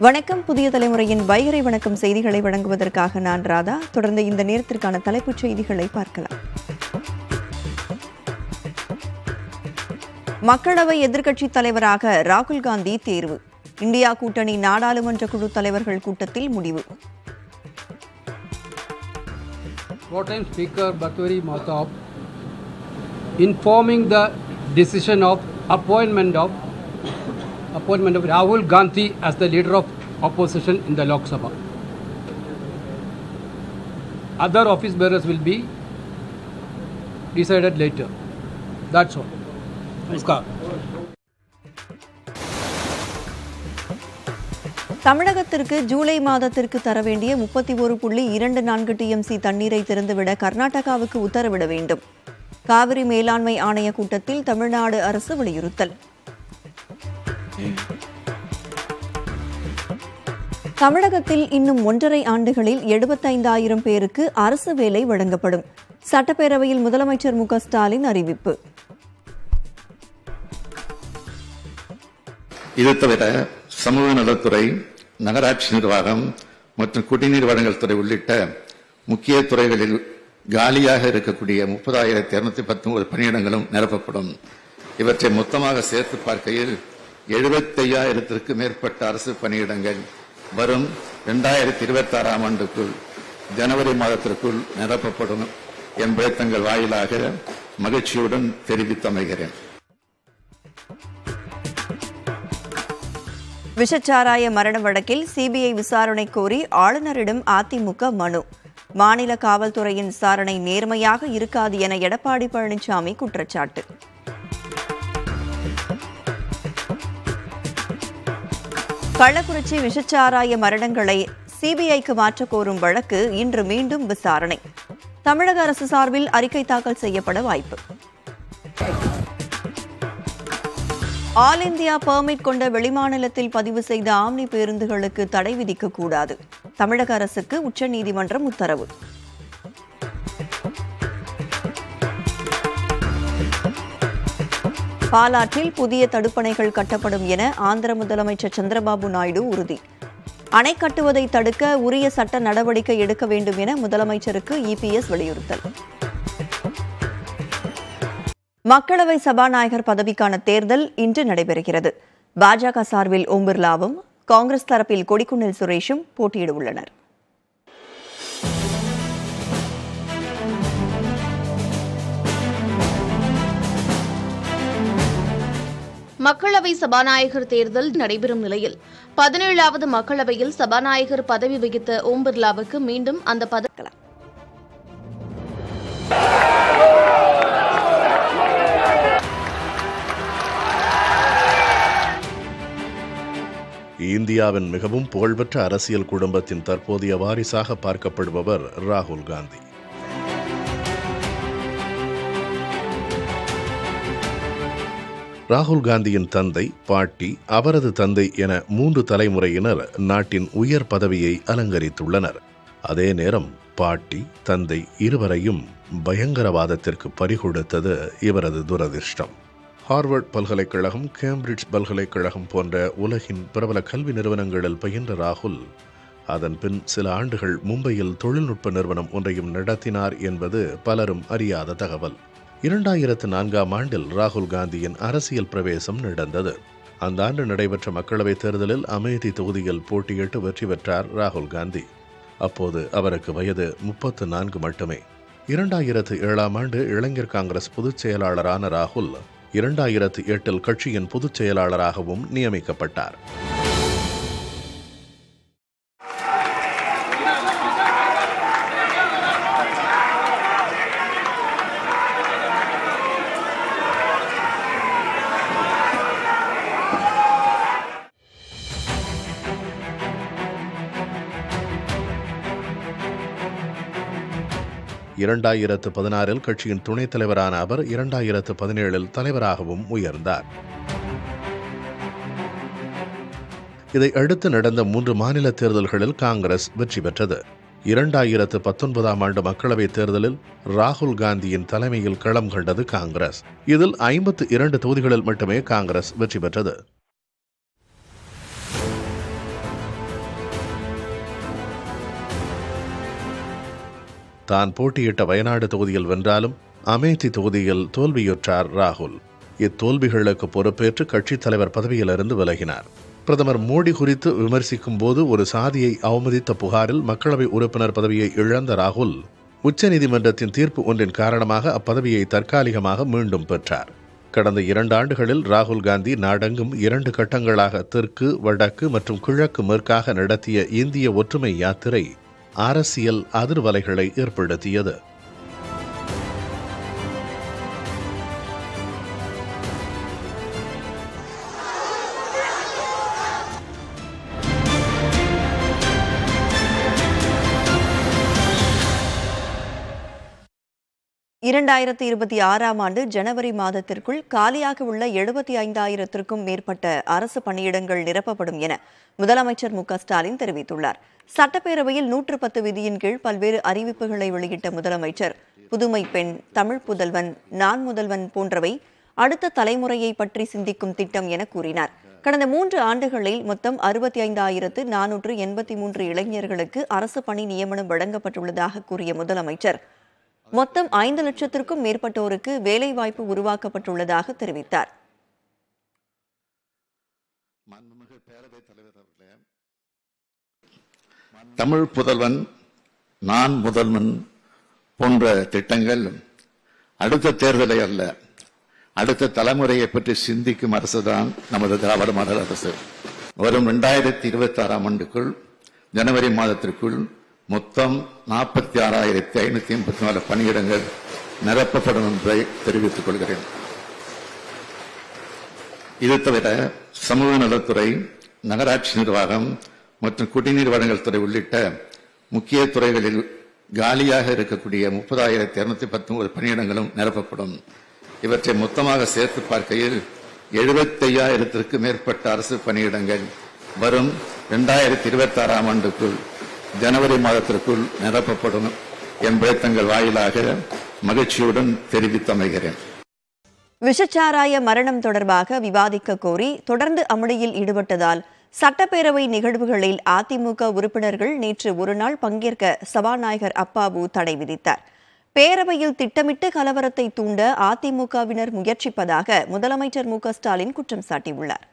வணக்கம் புதிய தலைமுறையின் வைகரை வணக்கம் செய்திகளை வழங்குவதற்காக நான் ராதா தொடர்ந்து இந்த நேரத்திற்கான தலைப்புச் செய்திகளை பார்க்கலாம் மக்களவை எதிர்க்கட்சித் தலைவராக ராகுல் காந்தி தேர்வு இந்தியா கூட்டணி நாடாளுமன்ற குழு தலைவர்கள் கூட்டத்தில் முடிவு Pro-Time Speaker Batwari Matab informing the decision of appointment of appointment of Rahul Gandhi as the leader of opposition in the Lok Sabha. Other office bearers will be decided later. That's all. Namaskar. தமிழகத்திற்கு ஜூலை மாதத்திற்கு தர வேண்டிய முப்பத்தி ஒரு புள்ளி இரண்டு நான்கு TMC தண்ணீரை திறந்துவிட கர்நாடகாவுக்கு உத்தரவிட வேண்டும் காவிரி மேலாண்மை ஆணைய கூட்டத்தில் தமிழ்நாடு அரசு வலியுறுத்தல் தமிழகத்தில் இன்னும் ஒன்றரை ஆண்டுகளில் எழுபத்தைந்தாயிரம் பேருக்கு அரசு வேலை வழங்கப்படும் சட்டப்பேரவையில் முதலமைச்சர் மு க ஸ்டாலின் அறிவிப்பு இது தவிர சமூக நலத்துறை நகராட்சி நிர்வாகம் மற்றும் குடிநீர் வழங்கல் துறை உள்ளிட்ட முக்கிய துறைகளில் காலியாக இருக்கக்கூடிய முப்பதாயிரத்தி இருநூத்தி பத்தொன்பது பணியிடங்களும் நிரப்பப்படும் இவற்றை மொத்தமாக சேர்த்து பார்க்கையில் எழுபத்தையாயிரத்திற்கு மேற்பட்ட அரசு பணியிடங்கள் வரும் இரண்டாயிரத்தி இருபத்தி ஆறாம் ஆண்டுக்குள் ஜனவரி மாதத்திற்குள் நிரப்பப்படும் என்பதை தங்கள் வாயிலாக மகிழ்ச்சியுடன் தெரிவித்தமைகிறேன் விஷச்சாராய மரண வழக்கில் சிபிஐ விசாரணை கோரி ஆளுநரிடம் அதிமுக மனு மாநில காவல்துறையின் விசாரணை நேர்மையாக இருக்காது என எடப்பாடி பழனிசாமி குற்றச்சாட்டு கள்ளக்குறிச்சி விஷச்சாராய மரணங்களை சிபிஐக்கு மாற்றக் கோரும் வழக்கு இன்று மீண்டும் விசாரணை தமிழக அரசு சார்பில் அறிக்கை தாக்கல் செய்யப்பட வாய்ப்பு ஆல் இந்தியா பெர்மிட் கொண்ட வெளிமாநிலத்தில் பதிவு செய்த ஆம்னி பேருந்துகளுக்கு தடை விதிக்கக்கூடாது தமிழக அரசுக்கு உச்சநீதிமன்றம் உத்தரவு பாலாற்றில் புதிய தடுப்பணைகள் கட்டப்படும் என ஆந்திர முதலமைச்சர் சந்திரபாபு நாயுடு உறுதி அணை கட்டுவதை தடுக்க உரிய சட்ட நடவடிக்கை எடுக்க வேண்டும் என முதலமைச்சருக்கு இபிஎஸ் வலியுறுத்தல் மக்களவை சபாநாயகர் பதவிக்கான தேர்தல் இன்று நடைபெறுகிறது பாஜக சார்பில் ஓம் பிர்லாவும் காங்கிரஸ் தரப்பில் கொடிக்குன்னில் சுரேஷும் போட்டியிட உள்ளனர் மக்களவை சபாநாயகர் தேர்தல் நடைபெறும் நிலையில் பதினேழாவது மக்களவையில் சபாநாயகர் பதவி வகித்த ஓம் பிர்லாவுக்கு மீண்டும் அந்த பதவி இந்தியாவின் மிகவும் புகழ்பெற்ற அரசியல் குடும்பத்தின் தற்போதைய வாரிசாக பார்க்கப்படுபவர் ராகுல் காந்தி ராகுல் காந்தியின் தந்தை பாட்டி அவரது தந்தை என மூன்று தலைமுறையினர் நாட்டின் உயர் பதவியை அலங்கரித்துள்ளனர் அதே நேரம் பாட்டி தந்தை இருவரையும் பயங்கரவாதத்திற்கு பறிகொடுத்தது இவரது துரதிர்ஷ்டம் ஹார்வர்ட் பல்கலைக்கழகம் கேம்பிரிட்ஜ் பல்கலைக்கழகம் போன்ற உலகின் பிரபல கல்வி நிறுவனங்களில் பயின்ற ராகுல் அதன் பின் சில ஆண்டுகள் மும்பையில் தொழில்நுட்ப நிறுவனம் ஒன்றையும் நடத்தினார் என்பது பலரும் அறியாத தகவல் இரண்டாயிரத்து நான்காம் ஆண்டில் ராகுல் காந்தியின் அரசியல் பிரவேசம் நடந்தது அந்த ஆண்டு நடைபெற்ற மக்களவைத் தேர்தலில் அமேதி தொகுதியில் போட்டியிட்டு வெற்றி பெற்றார் ராகுல் காந்தி அப்போது அவருக்கு வயது முப்பத்து நான்கு மட்டுமே இரண்டாயிரத்து ஏழாம் ஆண்டு இளைஞர் காங்கிரஸ் பொதுச் செயலாளரான ராகுல் இரண்டாயிரத்து எட்டில் கட்சியின் பொதுச் செயலாளராகவும் நியமிக்கப்பட்டார் இரண்டாயிரத்து பதினாறில் கட்சியின் துணைத் தலைவரான அவர் இரண்டாயிரத்து பதினேழில் தலைவராகவும் உயர்ந்தார் இதை அடுத்து நடந்த மூன்று மாநில தேர்தல்களில் காங்கிரஸ் வெற்றி பெற்றது இரண்டாயிரத்து பத்தொன்பதாம் ஆண்டு மக்களவைத் தேர்தலில் ராகுல் காந்தியின் தலைமையில் களம் கண்டது காங்கிரஸ் இதில் ஐம்பத்து இரண்டு தொகுதிகளில் மட்டுமே காங்கிரஸ் வெற்றி பெற்றது தான் போட்டியிட்ட வயநாடு தொகுதியில் வென்றாலும் அமேதி தொகுதியில் தோல்வியுற்றார் ராகுல் இத்தோல்விகளுக்கு பொறுப்பேற்று கட்சித் தலைவர் பதவியிலிருந்து விலகினார் பிரதமர் மோடி குறித்து விமர்சிக்கும் போது ஒரு சாதியை அவமதித்த புகாரில் மக்களவை உறுப்பினர் பதவியை இழந்த ராகுல் உச்சநீதிமன்றத்தின் தீர்ப்பு ஒன்றின் காரணமாக அப்பதவியை தற்காலிகமாக மீண்டும் பெற்றார் கடந்த இரண்டு ஆண்டுகளில் ராகுல் காந்தி நாடெங்கும் இரண்டு கட்டங்களாக தெற்கு வடக்கு மற்றும் கிழக்கு மேற்காக நடத்திய இந்திய ஒற்றுமை யாத்திரை அரசியல் அதிர்வலைகளை ஏற்படுத்தியது இரண்டாயிரத்தி இருபத்தி ஆறாம் ஆண்டு ஜனவரி மாதத்திற்குள் காலியாக உள்ள எழுபத்தி ஐந்தாயிரத்திற்கும் மேற்பட்ட அரசு பணியிடங்கள் நிரப்பப்படும் என முதலமைச்சர் மு க ஸ்டாலின் தெரிவித்துள்ளார் சட்டப்பேரவையில் நூற்று பத்து விதியின் கீழ் பல்வேறு அறிவிப்புகளை வெளியிட்ட முதலமைச்சர் புதுமை பெண் தமிழ் புதல்வன் நான் முதல்வன் போன்றவை அடுத்த தலைமுறையை பற்றி சிந்திக்கும் திட்டம் என கூறினார் கடந்த மூன்று ஆண்டுகளில் மொத்தம் அறுபத்தி ஐந்தாயிரத்து நானூற்று எண்பத்தி மூன்று இளைஞர்களுக்கு அரசு பணி நியமனம் வழங்கப்பட்டுள்ளதாக கூறிய முதலமைச்சர் மொத்தம் ஐந்து லட்சத்திற்கும் மேற்பட்டோருக்கு வேலைவாய்ப்பு உருவாக்கப்பட்டுள்ளதாக தெரிவித்தார் மாண்புமிகு பேரவைத் தலைவர் அவர்களே தமிழ் புதல்வன் நான் முதல்வன் போன்ற திட்டங்கள் அடுத்த தேர்தலை அல்ல அடுத்த தலைமுறையை பற்றி சிந்திக்கும் அரசுதான் நமது திராவிட மாடல் அரசு வரும் இரண்டாயிரத்தி இருபத்தி ஆறாம் ஆண்டுக்குள் ஜனவரி மாதத்திற்குள் மொத்தம் நாற்பத்தி ஆறாயிரத்தி ஐநூத்தி எண்பத்தி நாலு பணியிடங்கள் நிரப்பப்படும் என்பதை தெரிவித்துக் கொள்கிறேன் இது தவிர சமூக நலத்துறை நகராட்சி நிர்வாகம் மற்றும் குடிநீர் வழங்கல் துறை உள்ளிட்ட முக்கிய துறைகளில் காலியாக இருக்கக்கூடிய முப்பதாயிரத்தி இருநூத்தி பத்தொன்பது பணியிடங்களும் நிரப்பப்படும் இவற்றை மொத்தமாக சேர்த்து பார்க்கையில் எழுபத்தி ஐயாயிரத்திற்கு மேற்பட்ட அரசு பணியிடங்கள் வரும் இரண்டாயிரத்தி இருபத்தி ஆறாம் ஆண்டுக்குள் ஜனவரி மாதத்திற்குள் நிரப்பப்படும் என்பதை தங்கள் வாயிலாக மகிழ்ச்சியுடன் தெரிவித்தமைகிறேன் விஷச்சாராய மரணம் தொடர்பாக விவாதிக்க கோரி தொடர்ந்து அமளியில் ஈடுபட்டதால் சட்டப்பேரவை நிகழ்வுகளில் அதிமுக உறுப்பினர்கள் நேற்று ஒருநாள் பங்கேற்க சபாநாயகர் அப்பாவு தடை விதித்தார் பேரவையில் திட்டமிட்டு கலவரத்தை தூண்ட அதிமுகவினர் முயற்சிப்பதாக முதலமைச்சர் மு க ஸ்டாலின் குற்றம் சாட்டியுள்ளார்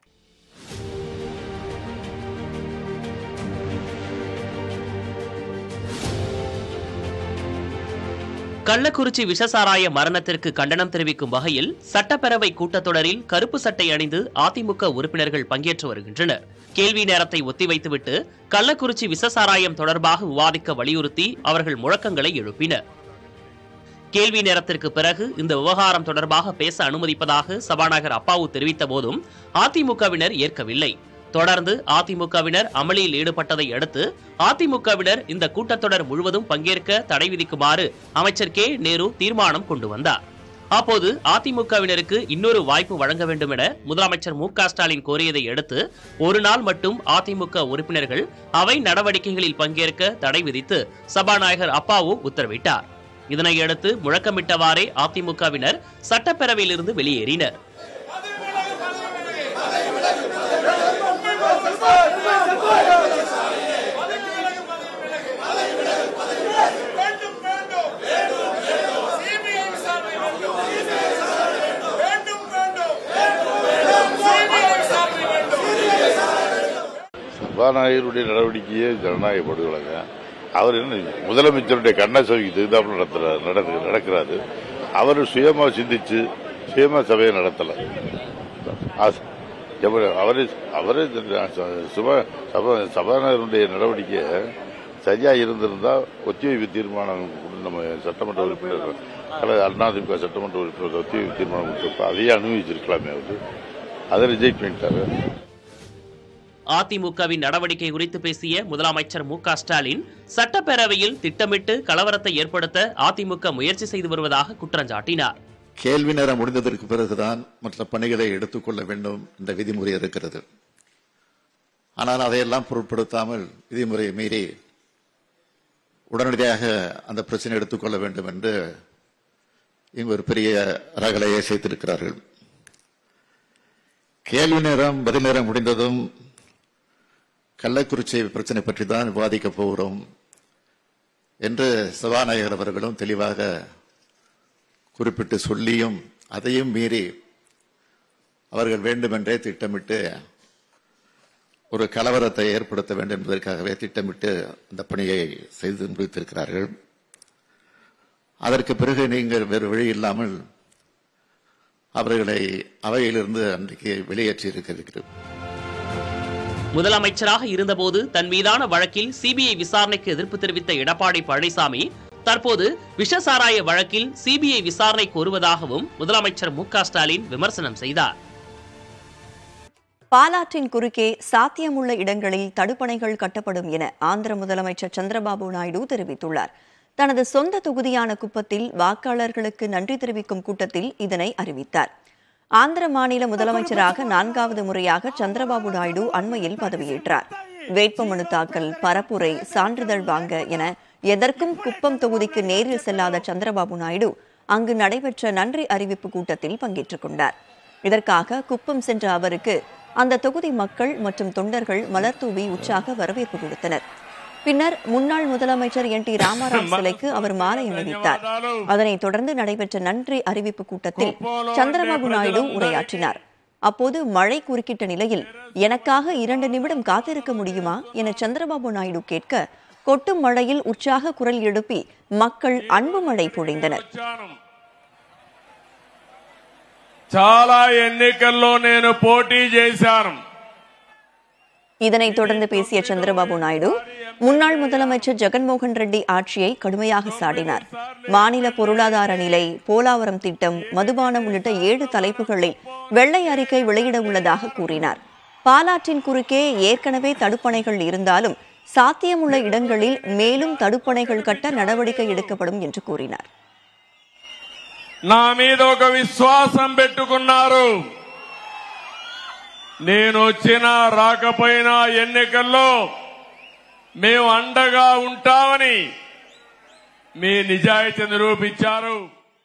கள்ளக்குறிச்சி விஷசாராய மரணத்திற்கு கண்டனம் தெரிவிக்கும் வகையில் சட்டப்பேரவை கூட்டத்தொடரில் கருப்பு சட்டை அணிந்து அதிமுக உறுப்பினர்கள் பங்கேற்று வருகின்றனர் கேள்வி நேரத்தை ஒத்திவைத்துவிட்டு கள்ளக்குறிச்சி விஷசாராயம் தொடர்பாக விவாதிக்க வலியுறுத்தி அவர்கள் முழக்கங்களை எழுப்பினர் கேள்வி நேரத்திற்கு பிறகு இந்த விவகாரம் தொடர்பாக பேச அனுமதிப்பதாக சபாநாயகர் அப்பாவு தெரிவித்த போதும் அதிமுகவினர் ஏற்கவில்லை தொடர்ந்து அதிமுகவினர் அமளியில் ஈடுபட்டதை அடுத்து அதிமுகவினர் இந்த கூட்டத்தொடர் முழுவதும் பங்கேற்க தடை விதிக்குமாறு அமைச்சர் கே நேரு தீர்மானம் கொண்டு வந்தார் அப்போது அதிமுகவினருக்கு இன்னொரு வாய்ப்பு வழங்க வேண்டும் என முதலமைச்சர் மு க ஸ்டாலின் கோரியதை அடுத்து ஒரு நாள் மட்டும் அதிமுக உறுப்பினர்கள் அவை நடவடிக்கைகளில் பங்கேற்க தடை விதித்து சபாநாயகர் அப்பாவு உத்தரவிட்டார் இதனையடுத்து முழக்கமிட்டவாறே அதிமுகவினர் சட்டப்பேரவையிலிருந்து வெளியேறினர் வேண்டும் வேண்டும் வேண்டும் சிபிஐ விசாரணை வேண்டும் வேண்டும் வேண்டும் சிபிஐ விசாரணை வேண்டும் சபாநாயகருடைய நடவடிக்கையே ஜனநாயக படுகொலைங்க அவர் என்ன முதலமைச்சருடைய கண்ணாசவிக்கு தகுந்தாப்புல நடத்துறாரு நடக்கு நடக்கிறாரு அவர் சுயமா சிந்திச்சு சுயமா சபையை நடத்தல அது எவ்வளவு அவரு அவரு சுப சபா சபாநாயகருடைய நடவடிக்கை சரியா இருந்திருந்தா ஒத்திவைப்பு தீர்மானம் கொண்டு நம்ம சட்டமன்ற உறுப்பினர் கல அதிமுக சட்டமன்ற உறுப்பினர் ஒத்திவைப்பு தீர்மானம் கொடுத்தப்ப அதையே அனுபவிச்சிருக்கலாமே அவரு அதை ரிஜெக்ட் பண்ணிட்டாரு அதிமுகவின் நடவடிக்கை குறித்து பேசிய முதலமைச்சர் மு க ஸ்டாலின் சட்டப்பேரவையில் திட்டமிட்டு கலவரத்தை ஏற்படுத்த அதிமுக முயற்சி செய்து வருவதாக குற்றம் சாட்டினார் கேள்வி நேரம் முடிந்ததற்கு பிறகுதான் மற்ற பணிகளை எடுத்துக்கொள்ள வேண்டும் என்ற விதிமுறை இருக்கிறது ஆனால் அதையெல்லாம் பொருட்படுத்தாமல் விதிமுறையை மீறி உடனடியாக அந்த பிரச்சனை எடுத்துக்கொள்ள வேண்டும் என்று இங்கு ஒரு பெரிய ரகலையை சேர்த்திருக்கிறார்கள் கேள்வி நேரம் பதில் நேரம் முடிந்ததும் கள்ளக்குறிச்சி பிரச்சனை பற்றி தான் விவாதிக்கப் போகிறோம் என்று சபாநாயகர் அவர்களும் தெளிவாக குறிப்பிட்டு சொல்லியும் அதையும் மீறி அவர்கள் வேண்டுமென்றே திட்டமிட்டு ஒரு கலவரத்தை ஏற்படுத்த வேண்டும் என்பதற்காகவே திட்டமிட்டு அந்த பணியை செய்து முடித்திருக்கிறார்கள் அதற்கு பிறகு நீங்கள் வேறு வழி இல்லாமல் அவர்களை அவையிலிருந்து அன்றைக்கு வெளியேற்றி இருக்கிறீர்கள் முதலமைச்சராக இருந்தபோது தன் மீதான வழக்கில் சிபிஐ விசாரணைக்கு எதிர்ப்பு தெரிவித்த எடப்பாடி பழனிசாமி தற்போது விஷசாராய வழக்கில் சிபிஐ விசாரணை கோருவதாகவும் முதலமைச்சர் மு க ஸ்டாலின் விமர்சனம் செய்தார் பாலாற்றின் குறுக்கே சாத்தியமுள்ள இடங்களில் தடுப்பணைகள் கட்டப்படும் என ஆந்திர முதலமைச்சர் சந்திரபாபு நாயுடு தெரிவித்துள்ளார் தனது சொந்த தொகுதியான குப்பத்தில் வாக்காளர்களுக்கு நன்றி தெரிவிக்கும் கூட்டத்தில் இதனை அறிவித்தார் ஆந்திர மாநில முதலமைச்சராக நான்காவது முறையாக சந்திரபாபு நாயுடு அண்மையில் பதவியேற்றார் வேட்புமனு தாக்கல் பரப்புரை சான்றிதழ் வாங்க என எதற்கும் குப்பம் தொகுதிக்கு நேரில் செல்லாத சந்திரபாபு நாயுடு அங்கு நடைபெற்ற நன்றி அறிவிப்பு கூட்டத்தில் பங்கேற்றுக் கொண்டார் இதற்காக குப்பம் சென்ற அவருக்கு அந்த தொகுதி மக்கள் மற்றும் தொண்டர்கள் மலர்தூவி உற்சாக வரவேற்பு கொடுத்தனர் பின்னர் முன்னாள் முதலமைச்சர் என் டி ராமராவ் சிலைக்கு அவர் மாலை அணிவித்தார் அதனைத் தொடர்ந்து நடைபெற்ற நன்றி அறிவிப்பு கூட்டத்தில் சந்திரபாபு நாயுடு உரையாற்றினார் அப்போது மழை குறுக்கிட்ட நிலையில் எனக்காக இரண்டு நிமிடம் காத்திருக்க முடியுமா என சந்திரபாபு நாயுடு கேட்க கொட்டும் மழையில் உற்சாக குரல் எழுப்பி மக்கள் அன்பு மழை பொழிந்தனர் చాలా ఎన్నికల్లో నేను పోటీ చేశాను இதனைத் தொடர்ந்து பேசிய சந்திரபாபு நாயுடு முன்னாள் முதலமைச்சர் ஜெகன்மோகன் ரெட்டி ஆட்சியை கடுமையாக சாடினார் மாநில பொருளாதார நிலை போலாவரம் திட்டம் மதுபானம் உள்ளிட்ட ஏழு தலைப்புகளில் வெள்ளை அறிக்கை வெளியிட உள்ளதாக கூறினார் பாலாற்றின் குறுக்கே ஏற்கனவே தடுப்பணைகள் இருந்தாலும் சாத்தியமுள்ள இடங்களில் மேலும் தடுப்பணைகள் கட்ட நடவடிக்கை எடுக்கப்படும் என்று கூறினார் నా మీద ఒక విశ్వాసం పెట్టుకున్నారు నేను వచ్చినా రాకపోయినా ఎన్నికల్లో మేము అండగా ఉంటామని మీ నిజాయితీ నిరూపించారు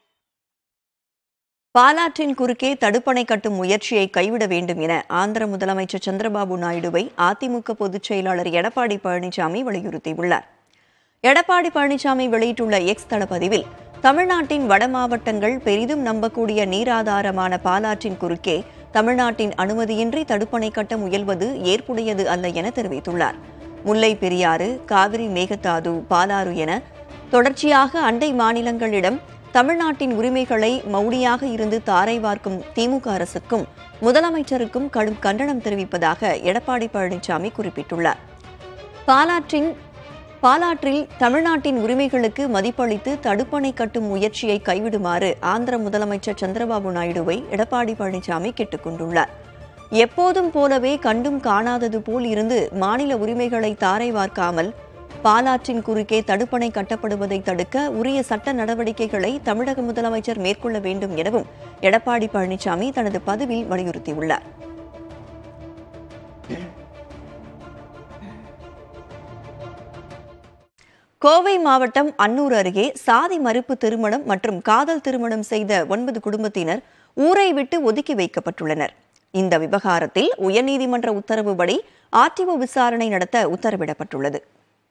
பாலாற்றின் குறுக்கே தடுப்பணை கட்டும் முயற்சியை கைவிட வேண்டும் என ஆந்திர முதலமைச்சர் சந்திரபாபு நாயுடுவை அதிமுக பொதுச் செயலாளர் எடப்பாடி பழனிசாமி வலியுறுத்தியுள்ளார் எடப்பாடி பழனிசாமி வெளியிட்டுள்ள எக்ஸ் தளப்பதிவில் தமிழ்நாட்டின் வட மாவட்டங்கள் பெரிதும் நம்பக்கூடிய நீராதாரமான பாலாற்றின் குறுக்கே தமிழ்நாட்டின் அனுமதியின்றி தடுப்பணை கட்ட முயல்வது ஏற்புடையது அல்ல என தெரிவித்துள்ளார் முல்லை பெரியாறு காவிரி மேகதாது பாலாறு என தொடர்ச்சியாக அண்டை மாநிலங்களிடம் தமிழ்நாட்டின் உரிமைகளை மௌடியாக இருந்து தாரை வார்க்கும் திமுக அரசுக்கும் முதலமைச்சருக்கும் கடும் கண்டனம் தெரிவிப்பதாக எடப்பாடி பழனிசாமி குறிப்பிட்டுள்ளார் பாலாற்றின் பாலாற்றில் தமிழ்நாட்டின் உரிமைகளுக்கு மதிப்பளித்து தடுப்பணை கட்டும் முயற்சியை கைவிடுமாறு ஆந்திர முதலமைச்சர் சந்திரபாபு நாயுடுவை எடப்பாடி பழனிசாமி கேட்டுக் கொண்டுள்ளார் எப்போதும் போலவே கண்டும் காணாதது போல் இருந்து மாநில உரிமைகளை தாரை வார்க்காமல் பாலாற்றின் குறுக்கே தடுப்பணை கட்டப்படுவதை தடுக்க உரிய சட்ட நடவடிக்கைகளை தமிழக முதலமைச்சர் மேற்கொள்ள வேண்டும் எனவும் எடப்பாடி பழனிசாமி தனது பதிவில் வலியுறுத்தியுள்ளார் கோவை மாவட்டம் அன்னூர் அருகே சாதி மறுப்பு திருமணம் மற்றும் காதல் திருமணம் செய்த ஒன்பது குடும்பத்தினர் ஊரை விட்டு ஒதுக்கி வைக்கப்பட்டுள்ளனர் இந்த விவகாரத்தில் உயர்நீதிமன்ற உத்தரவுப்படி ஆர்டிஓ விசாரணை நடத்த உத்தரவிடப்பட்டுள்ளது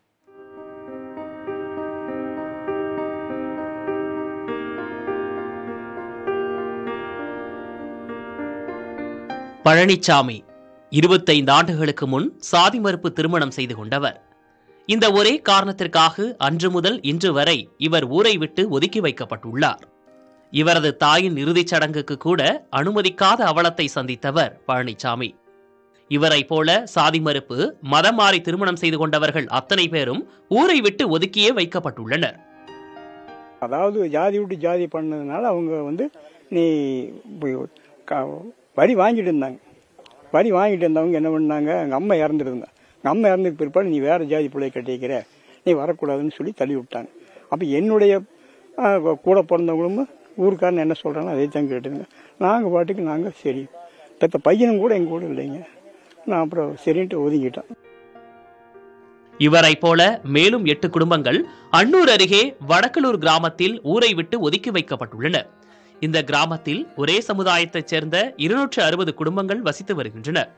பழனிசாமி இருபத்தைந்து ஆண்டுகளுக்கு முன் சாதி மறுப்பு திருமணம் செய்து கொண்டவர் இந்த ஒரே காரணத்திற்காக அன்று முதல் இன்று வரை இவர் ஊரை விட்டு ஒதுக்கி வைக்கப்பட்டுள்ளார் இவரது தாயின் இறுதிச் சடங்குக்கு கூட அனுமதிக்காத அவலத்தை சந்தித்தவர் பழனிசாமி இவரைப் போல சாதி மறுப்பு மதம் மாறி திருமணம் செய்து கொண்டவர்கள் அத்தனை பேரும் ஊரை விட்டு ஒதுக்கியே வைக்கப்பட்டுள்ளனர் அதாவது ஜாதி விட்டு ஜாதி பண்ணதுனால அவங்க வந்து நீ போய் க- வரி வாங்கிட்டு இருந்தாங்க வரி வாங்கிட்டு இருந்தவங்க என்ன பண்ணாங்க எங்கள் அம்மா இறந்துருந்தாங்க எங்கள் அம்மா இறந்ததுக்கு பிற்பாடு நீ வேற ஜாதி பிள்ளைய கட்டிக்கிற நீ வரக்கூடாதுன்னு சொல்லி தள்ளி விட்டாங்க அப்போ என்னுடைய ஆ, கூட பிறந்தவங்களும் ஊருக்காரன் என்ன சொல்கிறானோ அதே தான் கேட்டுங்க நாங்கள் பாட்டுக்கு நாங்கள் சரி பெத்த பையனும் கூட எங்கள் கூட இல்லைங்க நான் அப்புறம் சரின்ட்டு ஒதுங்கிட்டேன் இவரைப் போல மேலும் எட்டு குடும்பங்கள் அன்னூர் அருகே வடக்கலூர் கிராமத்தில் ஊரை விட்டு ஒதுக்கி வைக்கப்பட்டுள்ளன இந்த கிராமத்தில் ஒரே சமுதாயத்தைச் சேர்ந்த இருநூற்று அறுபது குடும்பங்கள் வசித்து வருகின்றன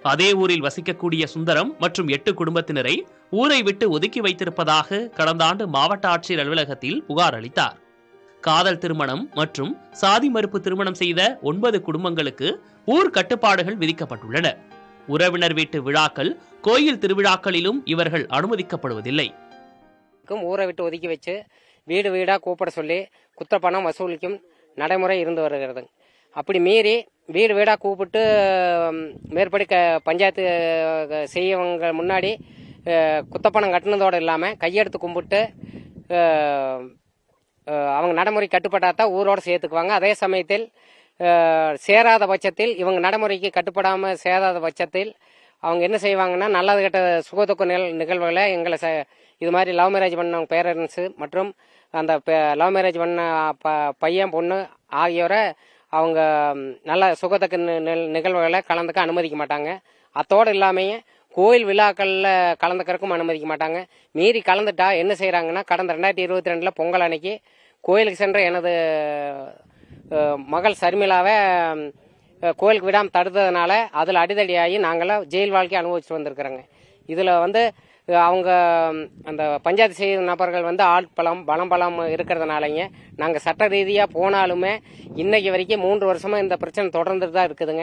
அதே ஊரில் வசிக்கக்கூடிய சுந்தரம் மற்றும் எட்டு குடும்பத்தினரை ஊரை விட்டு ஒதுக்கி வைத்திருப்பதாக கடந்த ஆண்டு மாவட்ட ஆட்சியர் அலுவலகத்தில் புகார் அளித்தார் காதல் திருமணம் மற்றும் சாதி மறுப்பு திருமணம் செய்த ஒன்பது குடும்பங்களுக்கு ஊர் கட்டுப்பாடுகள் விதிக்கப்பட்டுள்ளன உறவினர் வீட்டு விழாக்கள் கோயில் திருவிழாக்களிலும் இவர்கள் அனுமதிக்கப்படுவதில்லை க்கும் ஊரை விட்டு ஒதுக்கி வச்சு வீடு வீடாக கூப்பிட சொல்லி குத்த பணம் வசூலிக்கும் நடைமுறை இருந்து வருகிறது அப்படி மீறி வீடு வீடாக கூப்பிட்டு ம், மேற்படி க பஞ்சாயத்து அஹ், செய்யவங்க முன்னாடி அஹ், குத்தப்பணம் கட்டினதோடு இல்லாமல் கையெடுத்து கும்பிட்டு அஹ், அஹ், அவங்க நடைமுறை கட்டுப்பட்டால் தான் ஊரோட சேர்த்துக்குவாங்க அதே சமயத்தில் அஹ், சேராத பட்சத்தில் இவங்க நடைமுறைக்கு கட்டுப்படாமல் சேராத பட்சத்தில் அவங்க என்ன செய்வாங்கன்னா நல்லது கெட்ட சுகதுக்க நிகழ் நிகழ்வுகளை எங்களை ச இது மாதிரி லவ் மேரேஜ் பண்ணவங்க பேரண்ட்ஸு மற்றும் அந்த லவ் மேரேஜ் பண்ண ப பையன் பொண்ணு ஆகியோரை அவங்க ம், நல்ல சுகத்தக்க நி- நி- நிகழ்வுகளை கலந்துக்க அனுமதிக்க மாட்டாங்க அத்தோடு இல்லாமையே கோயில் விழாக்களில் கலந்துக்கிறதுக்கும் அனுமதிக்க மாட்டாங்க மீறி கலந்துட்டா என்ன செய்கிறாங்கன்னா கடந்த ரெண்டாயிரத்தி இருபத்தி ரெண்டில் பொங்கல் அன்னைக்கு கோயிலுக்கு சென்ற எனது அஹ், மகள் சர்மிளாவை ம், அஹ், கோயிலுக்கு விடாமல் தடுத்ததுனால அதில் அடிதடியாகி நாங்களாம் ஜெயில் வாழ்க்கை அனுபவிச்சுட்டு வந்திருக்கிறோங்க இதில் வந்து அஹ், அவங்க ம், அந்த பஞ்சாயத்து செய்யும் நபர்கள் வந்து ஆள் பலம் பலம் பலம் இருக்கிறதுனாலங்க நாங்கள் சட்ட ரீதியாக போனாலுமே இன்னைக்கு வரைக்கும் மூன்று வருஷமாக இந்த பிரச்சனை தொடர்ந்துட்டு தான் இருக்குதுங்க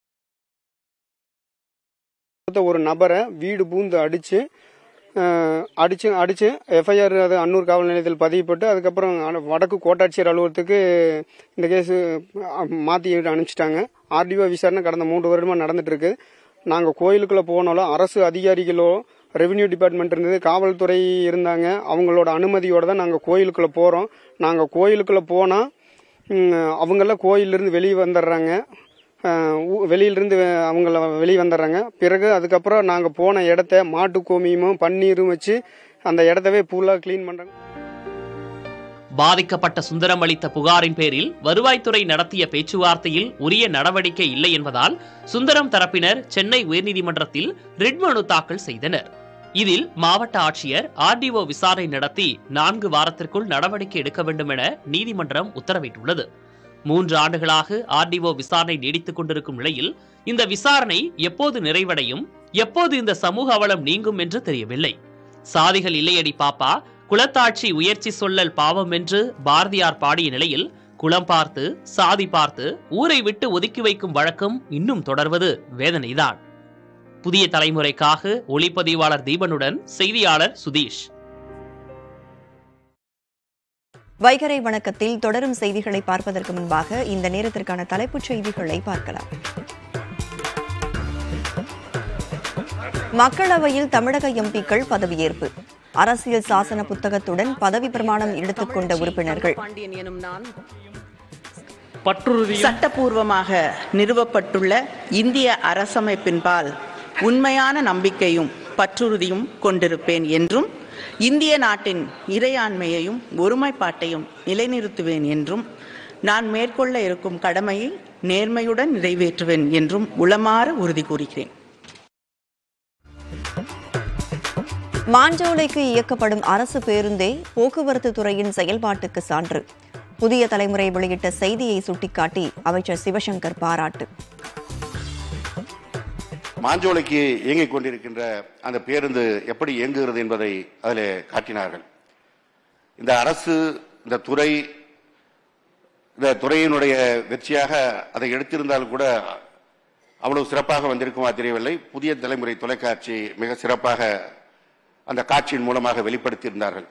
ஒரு நபரை வீடு பூந்து அடிச்சு அஹ், அடிச்சு அடிச்சு எஃப்ஐஆர் அது அன்னூர் காவல் நிலையத்தில் பதியப்பட்டு அதுக்கப்புறம் அன- வடக்கு கோட்டாட்சியர் அலுவலகத்துக்கு இந்த கேஸ் மாற்றி அனுப்பிச்சிட்டாங்க ஆர்டிஓ விசாரணை கடந்த மூன்று வருடமா நடந்துட்டு இருக்கு நாங்கள் கோயிலுக்குள்ள போனாலும் அரசு அதிகாரிகளோ ரெவென்யூ டிபார்ட்மெண்ட் இருந்தது காவல்துறை இருந்தாங்க அவங்களோட அனுமதியோட தான் நாங்கள் கோயிலுக்குள்ள போகிறோம் நாங்கள் கோயிலுக்குள்ள போனால் அவங்கெல்லாம் கோயிலிருந்து வெளியே வந்துடுறாங்க அஹ் ஊ- வெளியிலிருந்து வெ- அவங்கள வெளியே வந்துடுறாங்க பிறகு அதுக்கப்புறம் நாங்கள் போன இடத்த மாட்டு கோமியமும் பன்னீரும் வச்சு அந்த இடத்தவே ஃபுல்லாக க்ளீன் பண்ணுறாங்க பாதிக்கப்பட்ட சுந்தரம் அளித்த புகாரின் பேரில் வருவாய்த்துறை நடத்திய பேச்சுவார்த்தையில் உரிய நடவடிக்கை இல்லை என்பதால் சுந்தரம் தரப்பினர் சென்னை உயர்நீதிமன்றத்தில் ரிட் மனு தாக்கல் செய்தனர் இதில் மாவட்ட ஆட்சியர் ஆர்டிஓ விசாரணை நடத்தி நான்கு வாரத்திற்குள் நடவடிக்கை எடுக்க வேண்டும் என நீதிமன்றம் உத்தரவிட்டுள்ளது மூன்று ஆண்டுகளாக ஆர்டிஓ விசாரணை நீடித்துக் கொண்டிருக்கும் நிலையில் இந்த விசாரணை எப்போது நிறைவடையும் எப்போது இந்த சமூக அவலம் நீங்கும் என்று தெரியவில்லை சாதிகள் இல்லையடி பாப்பா குலத்தாட்சி உயர்ச்சி சொல்லல் பாவம் என்று பாரதியார் பாடிய நிலையில் குலம் பார்த்து சாதி பார்த்து ஊரை விட்டு ஒதுக்கி வைக்கும் வழக்கம் இன்னும் தொடர்வது வேதனைதான் புதிய தலைமுறைக்காக ஒளிப்பதிவாளர் தீபனுடன் செய்தியாளர் சுதீஷ் வைகரை வணக்கத்தில் தொடரும் செய்திகளை பார்ப்பதற்கு முன்பாக இந்த நேரத்திற்கான தலைப்புச் செய்திகளை பார்க்கலாம் மக்களவையில் தமிழக எம்பிக்கள் பதவியேற்பு அரசியல் சாசன புத்தகத்துடன் பதவி பிரமாணம் எடுத்துக்கொண்ட உறுப்பினர்கள் பாண்டியன் எனும் நான் பற்றுறுதியும் சட்டபூர்வமாக நிறுவப்பட்டுள்ள இந்திய அரசமைப்பின்பால் உண்மையான நம்பிக்கையும் பற்றுறுதியும் கொண்டிருப்பேன் என்றும் இந்திய நாட்டின் இறையாண்மையையும் ஒருமைப்பாட்டையும் நிலைநிறுத்துவேன் என்றும் நான் மேற்கொள்ள இருக்கும் கடமையை நேர்மையுடன் நிறைவேற்றுவேன் என்றும் உளமாற உறுதி கூறுகிறேன் மாஞ்சோலைக்கு இயக்கப்படும் அரசு பேருந்தே போக்குவரத்து துறையின் செயல்பாட்டுக்கு சான்று புதிய தலைமுறை வெளியிட்ட செய்தியை சுட்டிக்காட்டி அமைச்சர் சிவசங்கர் பாராட்டு மாஞ்சோலைக்கு இயங்கிக் கொண்டிருக்கின்ற அந்த பேருந்து எப்படி இயங்குகிறது என்பதை அதில் காட்டினார்கள் இந்த அரசு இந்த துறை இந்த துறையினுடைய வெற்றியாக அதை எடுத்திருந்தால் கூட அவ்வளவு சிறப்பாக வந்திருக்குமா தெரியவில்லை புதிய தலைமுறை தொலைக்காட்சி மிக சிறப்பாக அந்த காட்சியின் மூலமாக வெளிப்படுத்தியிருந்தார்கள்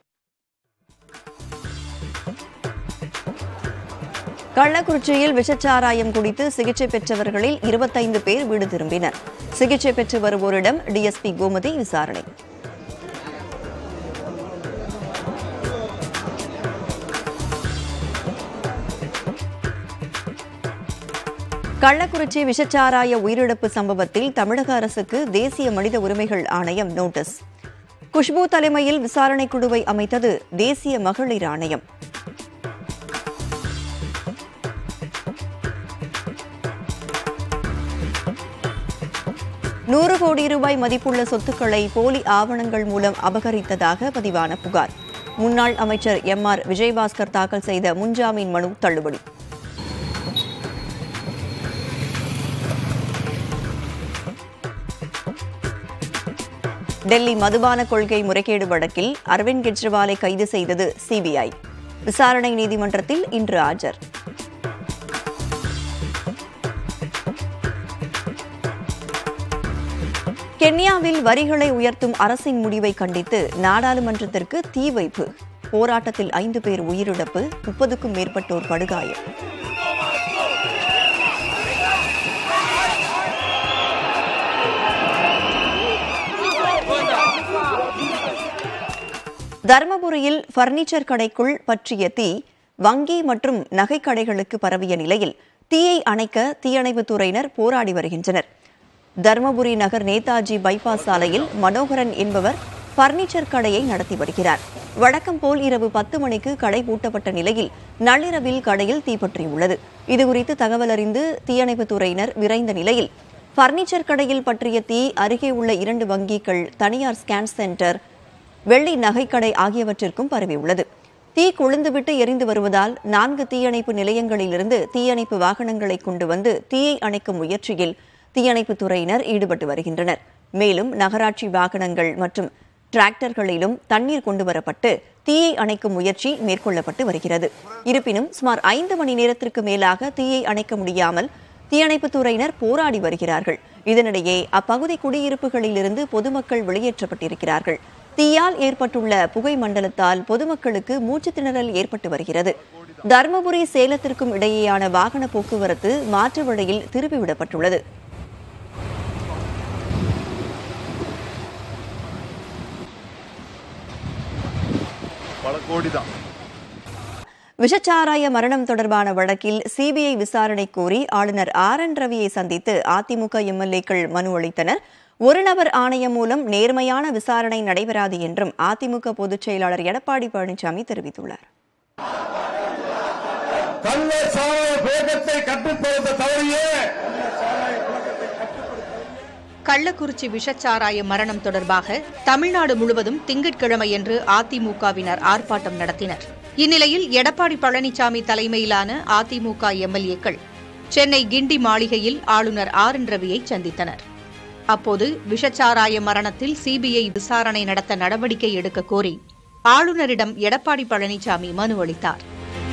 கள்ளக்குறிச்சியில் விஷச்சாராயம் குடித்து சிகிச்சை பெற்றவர்களில் இருபத்தைந்து பேர் வீடு திரும்பினர் சிகிச்சை பெற்று வருவோரிடம் டிஎஸ்பி கோமதி விசாரணை கள்ளக்குறிச்சி விஷச்சாராய உயிரிழப்பு சம்பவத்தில் தமிழக அரசுக்கு தேசிய மனித உரிமைகள் ஆணையம் நோட்டீஸ் குஷ்பு தலைமையில் விசாரணை குழுவை அமைத்தது தேசிய மகளிர் ஆணையம் நூறு கோடி ரூபாய் மதிப்புள்ள சொத்துக்களை போலி ஆவணங்கள் மூலம் அபகரித்ததாக பதிவான புகார் முன்னாள் அமைச்சர் எம் ஆர் விஜயபாஸ்கர் தாக்கல் செய்த முன்ஜாமீன் மனு தள்ளுபடி டெல்லி மதுபான கொள்கை முறைகேடு வழக்கில் அரவிந்த் கெஜ்ரிவாலை கைது செய்தது சிபிஐ விசாரணை நீதிமன்றத்தில் இன்று ஆஜர் கென்யாவில் வரிகளை உயர்த்தும் அரசின் முடிவை கண்டித்து நாடாளுமன்றத்திற்கு தீ வைப்பு போராட்டத்தில் ஐந்து பேர் உயிரிழப்பு முப்பதுக்கும் மேற்பட்டோர் படுகாயம் தருமபுரியில் பர்னிச்சர் கடைக்குள் பற்றிய தீ வங்கி மற்றும் நகைக்கடைகளுக்கு பரவிய நிலையில் தீயை அணைக்க தீயணைப்புத் துறையினர் போராடி வருகின்றனர் தருமபுரி நகர் நேதாஜி பைபாஸ் சாலையில் மனோகரன் என்பவர் பர்னிச்சர் கடையை நடத்தி வருகிறார் வழக்கம் போல் இரவு பத்து மணிக்கு கடை பூட்டப்பட்ட நிலையில் நள்ளிரவில் கடையில் தீப்பற்றியுள்ளது இதுகுறித்து தகவல் அறிந்து தீயணைப்புத் துறையினர் விரைந்த நிலையில் பர்னிச்சர் கடையில் பற்றிய தீ அருகே உள்ள இரண்டு வங்கிகள் தனியார் ஸ்கேன் சென்டர் வெள்ளி நகைக்கடை ஆகியவற்றிற்கும் பரவியுள்ளது தீ கொழுந்துவிட்டு எரிந்து வருவதால் நான்கு தீயணைப்பு நிலையங்களிலிருந்து தீயணைப்பு வாகனங்களை கொண்டு வந்து தீயை அணைக்கும் முயற்சியில் தீயணைப்புத் துறையினர் ஈடுபட்டு வருகின்றனர் மேலும் நகராட்சி வாகனங்கள் மற்றும் டிராக்டர்களிலும் தண்ணீர் கொண்டு வரப்பட்டு தீயை அணைக்கும் முயற்சி மேற்கொள்ளப்பட்டு வருகிறது இருப்பினும் சுமார் ஐந்து மணி நேரத்திற்கு மேலாக தீயை அணைக்க முடியாமல் தீயணைப்புத் துறையினர் போராடி வருகிறார்கள் இதனிடையே அப்பகுதி குடியிருப்புகளிலிருந்து பொதுமக்கள் வெளியேற்றப்பட்டிருக்கிறார்கள் தீயால் ஏற்பட்டுள்ள புகை மண்டலத்தால் பொதுமக்களுக்கு மூச்சு திணறல் ஏற்பட்டு வருகிறது தருமபுரி சேலத்திற்கும் இடையேயான வாகன போக்குவரத்து மாற்று வழியில் திருப்பிவிடப்பட்டுள்ளது பல கோடி தான் விஷச்சாராய மரணம் தொடர்பான வழக்கில் சிபிஐ விசாரணை கோரி ஆளுநர் ஆர் என் ரவியை சந்தித்து அதிமுக எம்எல்ஏக்கள் மனு அளித்தனர் ஒரு நபர் ஆணையம் மூலம் நேர்மையான விசாரணை நடைபெறாது என்றும் அதிமுக பொதுச் செயலாளர் எடப்பாடி பழனிசாமி தெரிவித்துள்ளார் கள்ள சாராய வேகத்தை கட்டுப்படுத்த தவறியே கள்ளக்குறிச்சி விஷச்சாராய மரணம் தொடர்பாக தமிழ்நாடு முழுவதும் திங்கட்கிழமையன்று அதிமுகவினர் ஆர்ப்பாட்டம் நடத்தினர் இந்நிலையில் எடப்பாடி பழனிசாமி தலைமையிலான அதிமுக எம்எல்ஏக்கள் சென்னை கிண்டி மாளிகையில் ஆளுநர் ஆர் என் ரவியை சந்தித்தனர் அப்போது விஷச்சாராய மரணத்தில் சிபிஐ விசாரணை நடத்த நடவடிக்கை எடுக்க கோரி ஆளுநரிடம் எடப்பாடி பழனிசாமி மனு அளித்தார்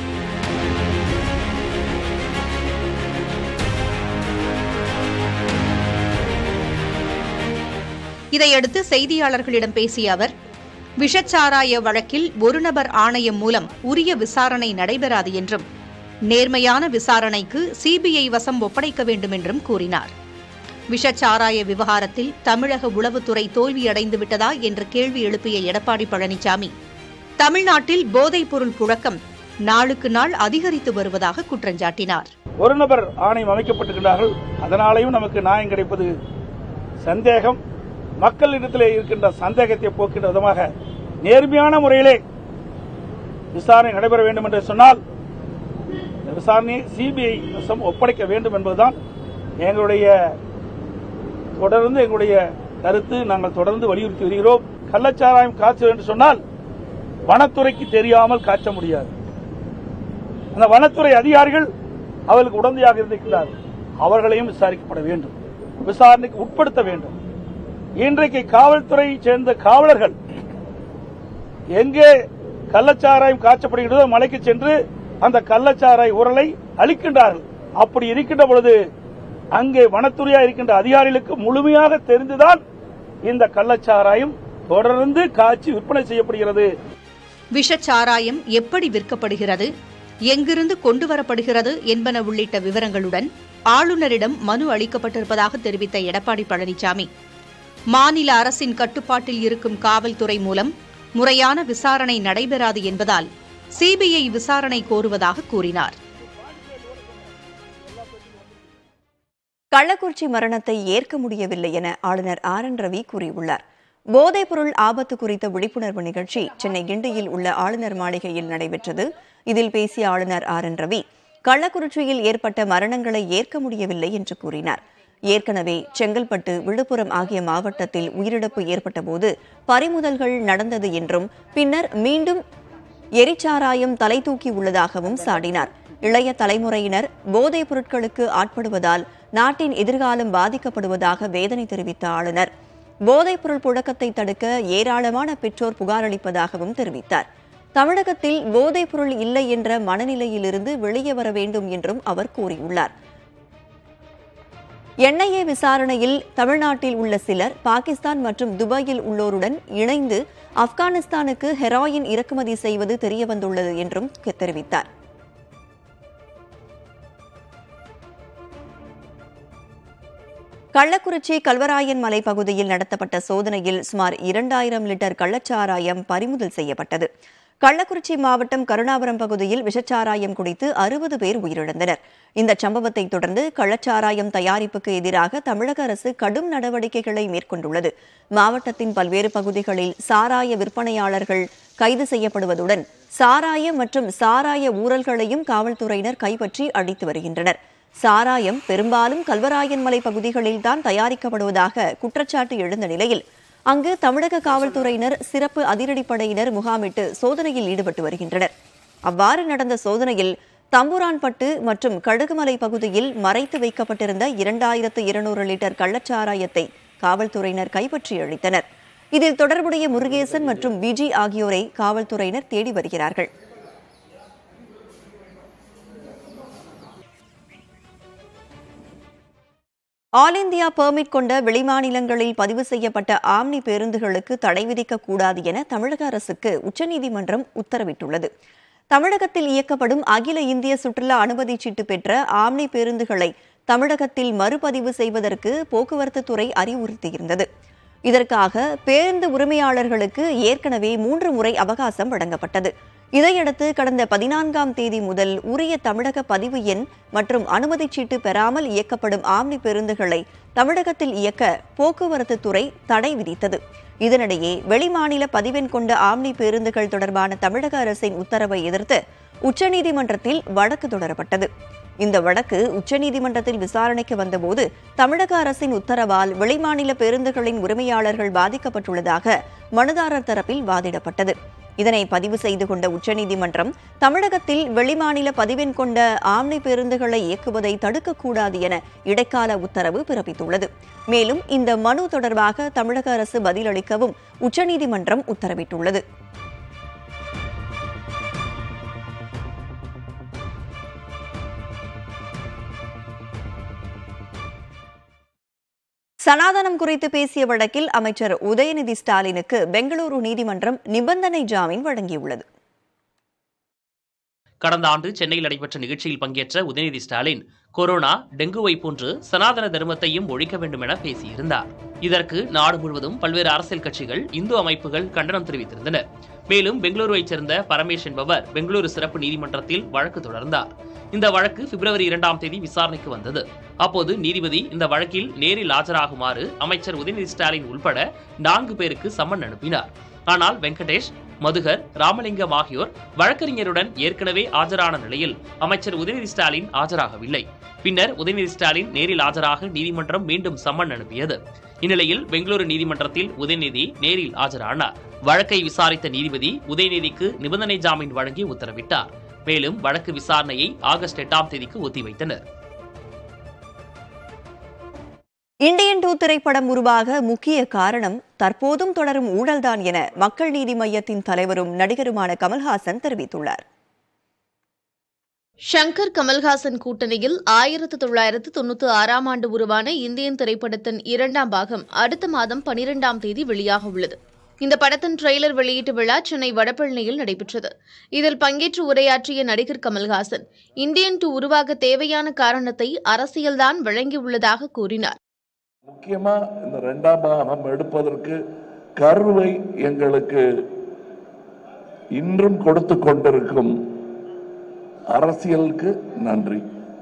இதையடுத்து செய்தியாளர்களிடம் பேசிய அவர் விஷச்சாராய வழக்கில் ஒரு நபர் ஆணையம் மூலம் உரிய விசாரணை நடைபெறாது என்றும் நேர்மையான விசாரணைக்கு சிபிஐ வசம் ஒப்படைக்க வேண்டும் என்றும் கூறினார் விஷச்சாராய விவகாரத்தில் தமிழக உளவுத்துறை தோல்வியடைந்து விட்டதா என்ற கேள்வி எழுப்பிய எடப்பாடி பழனிசாமி தமிழ்நாட்டில் போதைப் பொருள் புழக்கம் நாளுக்கு நாள் அதிகரித்து வருவதாக குற்றஞ்சாட்டினார் ஒரு நபர் ஆணையம் அமைக்கப்பட்டிருக்கிறார்கள் அதனாலேயும் நமக்கு நியாயம் கிடைப்பது சந்தேகம் மக்களிடத்திலே இருக்கின்ற சந்தேகத்தை போக்கின்ற விதமாக நேர்மையான முறையிலே விசாரணை நடைபெற வேண்டும் என்று சொன்னால் இந்த விசாரணையை சிபிஐ வசம் ஒப்படைக்க வேண்டும் என்பதுதான் எங்களுடைய தொடர்ந்து எங்களுடைய கருத்து நாங்கள் தொடர்ந்து வலியுறுத்தி வருகிறோம் கள்ளச்சாராயம் காய்ச்சல் என்று சொன்னால் வனத்துறைக்கு தெரியாமல் காய்ச்ச முடியாது அந்த வனத்துறை அதிகாரிகள் அவர்களுக்கு உடந்தையாக இருந்திருக்கிறார்கள் அவர்களையும் விசாரிக்கப்பட வேண்டும் விசாரணைக்கு உட்படுத்த வேண்டும் இன்றைக்கு காவல்துறையை சேர்ந்த காவலர்கள் எங்கே கள்ளச்சாராயம் காய்ச்சப்படுகிறதோ மலைக்கு சென்று அந்த கள்ளச்சாராய உரலை அளிக்கின்றார்கள் அப்படி இருக்கின்ற பொழுது அங்கே வனத்துறையா இருக்கின்ற அதிகாரிகளுக்கு முழுமையாக தெரிந்துதான் இந்த கள்ளச்சாராயம் தொடர்ந்து காய்ச்சி விற்பனை செய்யப்படுகிறது விஷச்சாராயம் எப்படி விற்கப்படுகிறது எங்கிருந்து கொண்டு வரப்படுகிறது என்பன உள்ளிட்ட விவரங்களுடன் ஆளுநரிடம் மனு அளிக்கப்பட்டிருப்பதாக தெரிவித்த எடப்பாடி பழனிசாமி மாநில அரசின் கட்டுப்பாட்டில் இருக்கும் காவல்துறை மூலம் முறையான விசாரணை நடைபெறாது என்பதால் சிபிஐ விசாரணை கோருவதாக கூறினார் கள்ளக்குறிச்சி மரணத்தை ஏற்க முடியவில்லை என ஆளுநர் ஆர் என் ரவி கூறியுள்ளார் போதைப்பொருள் ஆபத்து குறித்த விழிப்புணர்வு நிகழ்ச்சி சென்னை கிண்டியில் உள்ள ஆளுநர் மாளிகையில் நடைபெற்றது இதில் பேசிய ஆளுநர் ஆர் என் ரவி கள்ளக்குறிச்சியில் ஏற்பட்ட மரணங்களை ஏற்க முடியவில்லை என்று கூறினார் ஏற்கனவே செங்கல்பட்டு விழுப்புரம் ஆகிய மாவட்டத்தில் உயிரிழப்பு ஏற்பட்டபோது பறிமுதல்கள் நடந்தது என்றும் பின்னர் மீண்டும் எரிச்சாராயம் தலை தூக்கி உள்ளதாகவும் சாடினார் இளைய தலைமுறையினர் போதைப் பொருட்களுக்கு ஆட்படுவதால் நாட்டின் எதிர்காலம் பாதிக்கப்படுவதாக வேதனை தெரிவித்த ஆளுநர் போதைப்பொருள் புழக்கத்தை தடுக்க ஏராளமான பெற்றோர் புகார் அளிப்பதாகவும் தெரிவித்தார் தமிழகத்தில் போதைப்பொருள் இல்லை என்ற மனநிலையிலிருந்து வெளியே வர வேண்டும் என்றும் அவர் கூறியுள்ளார் என்ஐஏ விசாரணையில் தமிழ்நாட்டில் உள்ள சிலர் பாகிஸ்தான் மற்றும் துபாயில் உள்ளோருடன் இணைந்து ஆப்கானிஸ்தானுக்கு ஹெராயின் இறக்குமதி செய்வது தெரியவந்துள்ளது என்றும் தெரிவித்தார் கள்ளக்குறிச்சி கல்வராயன் மலை பகுதியில் நடத்தப்பட்ட சோதனையில் சுமார் இரண்டாயிரம் லிட்டர் கள்ளச்சாராயம் பறிமுதல் செய்யப்பட்டது கள்ளக்குறிச்சி மாவட்டம் கருணாபுரம் பகுதியில் விஷச்சாராயம் குடித்து அறுபது பேர் உயிரிழந்தனர் இந்த சம்பவத்தை தொடர்ந்து கள்ளச்சாராயம் தயாரிப்புக்கு எதிராக தமிழக அரசு கடும் நடவடிக்கைகளை மேற்கொண்டுள்ளது மாவட்டத்தின் பல்வேறு பகுதிகளில் சாராய விற்பனையாளர்கள் கைது செய்யப்படுவதுடன் சாராய மற்றும் சாராய ஊழல்களையும் காவல்துறையினர் கைப்பற்றி அடித்து வருகின்றனர் சாராயம் பெரும்பாலும் கல்வராயன் மலை பகுதிகளில்தான் தயாரிக்கப்படுவதாக குற்றச்சாட்டு எழுந்த நிலையில் அங்கு தமிழக காவல்துறையினர் சிறப்பு அதிரடிப்படையினர் முகாமிட்டு சோதனையில் ஈடுபட்டு வருகின்றனர் அவ்வாறு நடந்த சோதனையில் தம்புரான்பட்டு மற்றும் கடுகுமலை பகுதியில் மறைத்து வைக்கப்பட்டிருந்த இரண்டாயிரத்து இருநூறு லிட்டர் கள்ளச்சாராயத்தை காவல்துறையினர் கைப்பற்றி அளித்தனர் இதில் தொடர்புடைய முருகேசன் மற்றும் விஜி ஆகியோரை காவல்துறையினர் தேடி வருகிறார்கள் ஆல் இந்தியா பெர்மிட் கொண்ட வெளிமாநிலங்களில் பதிவு செய்யப்பட்ட ஆம்னி பேருந்துகளுக்கு தடை விதிக்கக்கூடாது என தமிழக அரசுக்கு உச்சநீதிமன்றம் உத்தரவிட்டுள்ளது தமிழகத்தில் இயக்கப்படும் அகில இந்திய சுற்றுலா அனுமதி சீட்டு பெற்ற ஆம்னி பேருந்துகளை தமிழகத்தில் மறுபதிவு செய்வதற்கு போக்குவரத்து துறை அறிவுறுத்தியிருந்தது இதற்காக பேருந்து உரிமையாளர்களுக்கு ஏற்கனவே மூன்று முறை அவகாசம் வழங்கப்பட்டது இதையடுத்து கடந்த பதினான்காம் தேதி முதல் உரிய தமிழக பதிவு எண் மற்றும் அனுமதிச் சீட்டு பெறாமல் இயக்கப்படும் ஆம்னி பேருந்துகளை தமிழகத்தில் இயக்க போக்குவரத்து துறை தடை விதித்தது இதனிடையே வெளிமாநில பதிவெண் கொண்ட ஆம்னி பேருந்துகள் தொடர்பான தமிழக அரசின் உத்தரவை எதிர்த்து உச்சநீதிமன்றத்தில் வழக்கு தொடரப்பட்டது இந்த வழக்கு உச்சநீதிமன்றத்தில் விசாரணைக்கு வந்தபோது தமிழக அரசின் உத்தரவால் வெளிமாநில பேருந்துகளின் உரிமையாளர்கள் பாதிக்கப்பட்டுள்ளதாக மனுதாரர் தரப்பில் வாதிடப்பட்டது இதனை பதிவு செய்து கொண்ட உச்சநீதிமன்றம் தமிழகத்தில் வெளிமாநில பதிவெண் கொண்ட ஆம்னி பேருந்துகளை இயக்குவதை தடுக்கக்கூடாது என இடைக்கால உத்தரவு பிறப்பித்துள்ளது மேலும் இந்த மனு தொடர்பாக தமிழக அரசு பதிலளிக்கவும் உச்சநீதிமன்றம் உத்தரவிட்டுள்ளது சனாதனம் குறித்து பேசிய வழக்கில் அமைச்சர் உதயநிதி ஸ்டாலினுக்கு பெங்களூரு நீதிமன்றம் நிபந்தனை ஜாமீன் வழங்கியுள்ளது கடந்த ஆண்டு சென்னையில் நடைபெற்ற நிகழ்ச்சியில் பங்கேற்ற உதயநிதி ஸ்டாலின் கொரோனா டெங்குவை போன்று சனாதன தர்மத்தையும் ஒழிக்க வேண்டும் என பேசியிருந்தார் இதற்கு நாடு முழுவதும் பல்வேறு அரசியல் கட்சிகள் இந்து அமைப்புகள் கண்டனம் தெரிவித்திருந்தன மேலும் பெங்களூருவைச் சேர்ந்த பரமேஷ் என்பவர் பெங்களூரு சிறப்பு நீதிமன்றத்தில் வழக்கு தொடர்ந்தார் இந்த வழக்கு பிப்ரவரி இரண்டாம் தேதி விசாரணைக்கு வந்தது அப்போது நீதிபதி இந்த வழக்கில் நேரில் ஆஜராகுமாறு அமைச்சர் உதயநிதி ஸ்டாலின் உள்பட நான்கு பேருக்கு சம்மன் அனுப்பினார் ஆனால் வெங்கடேஷ் மதுகர் ராமலிங்கம் ஆகியோர் வழக்கறிஞருடன் ஏற்கனவே ஆஜரான நிலையில் அமைச்சர் உதயநிதி ஸ்டாலின் ஆஜராகவில்லை பின்னர் உதயநிதி ஸ்டாலின் நேரில் ஆஜராக நீதிமன்றம் மீண்டும் சம்மன் அனுப்பியது இந்நிலையில் பெங்களூரு நீதிமன்றத்தில் உதயநிதி நேரில் ஆஜரானார் வழக்கை விசாரித்த நீதிபதி உதயநிதிக்கு நிபந்தனை ஜாமீன் வழங்கி உத்தரவிட்டார் மேலும் வழக்கு விசாரணையை ஆகஸ்ட் எட்டாம் தேதிக்கு ஒத்திவைத்தனர் இந்தியன் டூ திரைப்படம் உருவாக முக்கிய காரணம் தற்போதும் தொடரும் ஊழல்தான் என மக்கள் நீதி மய்யத்தின் தலைவரும் நடிகருமான கமல்ஹாசன் தெரிவித்துள்ளார் ஷங்கர் கமல்ஹாசன் கூட்டணியில் ஆயிரத்து தொள்ளாயிரத்து தொண்ணூத்தி ஆறாம் ஆண்டு உருவான இந்தியன் திரைப்படத்தின் இரண்டாம் பாகம் அடுத்த மாதம் பனிரெண்டாம் தேதி வெளியாக உள்ளது இந்த படத்தின் ட்ரெய்லர் வெளியீட்டு விழா சென்னை வடபழனியில் நடைபெற்றது இதில் பங்கேற்று உரையாற்றிய நடிகர் கமல்ஹாசன் இந்தியன் டூ உருவாக தேவையான காரணத்தை அரசியல்தான் வழங்கியுள்ளதாக கூறினார் முக்கியமா இந்த ரெண்டாம் பாகம் எடுப்பதற்கு கருவை எங்களுக்கு இன்றும் கொடுத்து கொண்டிருக்கும் அரசியலுக்கு நன்றி